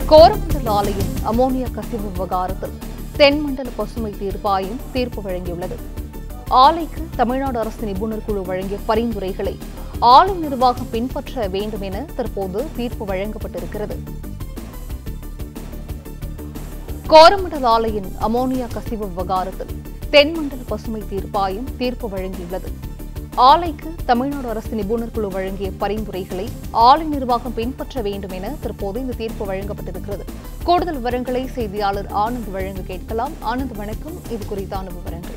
கோரமண்டல் ஆலையின் அமோனியா கசிவு விவகாரத்தில் தென்மண்டல பசுமை தீர்ப்பாயம் தீர்ப்பு வழங்கியுள்ளது ஆலைக்கு தமிழ்நாடு அரசு நிபுணர் குழு வழங்கிய பரிந்துரைகளை ஆளும் நிர்வாகம் பின்பற்ற வேண்டும் என தற்போது தீர்ப்பு வழங்கப்பட்டிருக்கிறது கோரமண்டல் ஆலையின் அமோனியா கசிவு விவகாரத்தில் தென்மண்டல பசுமை தீர்ப்பாயம் தீர்ப்பு வழங்கியுள்ளது ஆலைக்கு தமிழ்நாடு அரசு நிபுணர் குழு வழங்கிய பரிந்துரைகளை ஆலை நிர்வாகம் பின்பற்ற வேண்டும் என தற்போது இந்த தீர்ப்பு வழங்கப்பட்டிருக்கிறது கூடுதல் விவரங்களை செய்தியாளர் ஆனந்த் வழங்க கேட்கலாம் ஆனந்த் வணக்கம் இது குறித்தான விவரங்கள்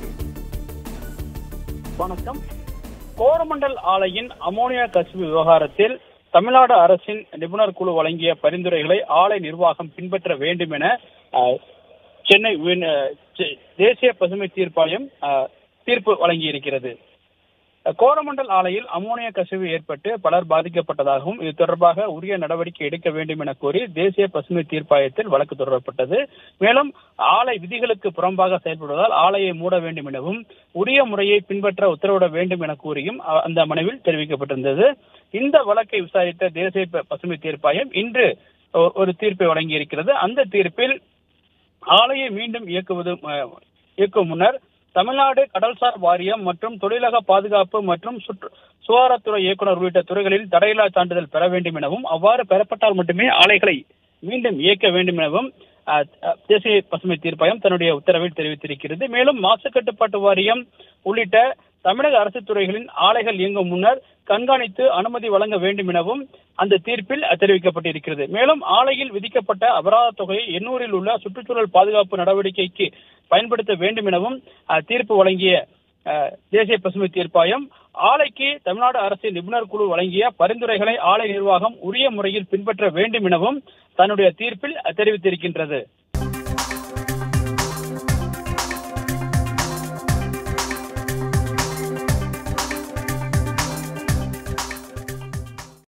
வணக்கம் கோரமண்டல் ஆலையின் அமோனியா கசிவு விவகாரத்தில் தமிழ்நாடு அரசின் நிபுணர் குழு வழங்கிய பரிந்துரைகளை ஆலை நிர்வாகம் பின்பற்ற வேண்டும் என அஹ், சென்னை உயர்- அஹ், செ- தேசிய பசுமை தீர்ப்பாயம் அஹ், தீர்ப்பு வழங்கியிருக்கிறது கோரமண்டல் ஆலையில் அமோனியா கசிவு ஏற்பட்டு பலர் பாதிக்கப்பட்டதாகவும் இது தொடர்பாக உரிய நடவடிக்கை எடுக்க வேண்டும் என கோரி தேசிய பசுமை தீர்ப்பாயத்தில் வழக்கு தொடரப்பட்டது மேலும் ஆலை விதிகளுக்கு புறம்பாக செயல்படுவதால் ஆலையை மூட வேண்டும் எனவும் உரிய முறையை பின்பற்ற உத்தரவிட வேண்டும் என கூறியும் அ- அந்த மனுவில் தெரிவிக்கப்பட்டிருந்தது இந்த வழக்கை விசாரித்த தேசிய ப- பசுமை தீர்ப்பாயம் இன்று ஒ- ஒரு தீர்ப்பை வழங்கியிருக்கிறது அந்த தீர்ப்பில் ஆலையை மீண்டும் இயக்குவது அஹ், இயக்கும் முன்னர் தமிழ்நாடு கடல்சார் வாரியம் மற்றும் தொழிலக பாதுகாப்பு மற்றும் சுற்று சுகாதாரத்துறை இயக்குனர் உள்ளிட்ட துறைகளில் தடையில்லா சான்றிதழ் பெற வேண்டும் எனவும் அவ்வாறு பெறப்பட்டால் மட்டுமே ஆலைகளை மீண்டும் இயக்க வேண்டும் எனவும் அஹ், அஹ், தேசிய பசுமை தீர்ப்பாயம் தன்னுடைய உத்தரவில் தெரிவித்திருக்கிறது மேலும் மாசு கட்டுப்பாட்டு வாரியம் உள்ளிட்ட தமிழக அரசு துறைகளின் ஆலைகள் இயங்கும் முன்னர் கண்காணித்து அனுமதி வழங்க வேண்டும் எனவும் அந்த தீர்ப்பில் தெரிவிக்கப்பட்டிருக்கிறது மேலும் ஆலையில் விதிக்கப்பட்ட அபராத தொகையை எண்ணூரில் உள்ள சுற்றுச்சூழல் பாதுகாப்பு நடவடிக்கைக்கு பயன்படுத்த வேண்டும் எனவும் அஹ், தீர்ப்பு வழங்கிய அஹ், தேசிய பசுமை தீர்ப்பாயம் ஆலைக்கு தமிழ்நாடு அரசின் நிபுணர் குழு வழங்கிய பரிந்துரைகளை ஆலை நிர்வாகம் உரிய முறையில் பின்பற்ற வேண்டும் எனவும் தன்னுடைய தீர்ப்பில் தெரிவித்திருக்கின்றது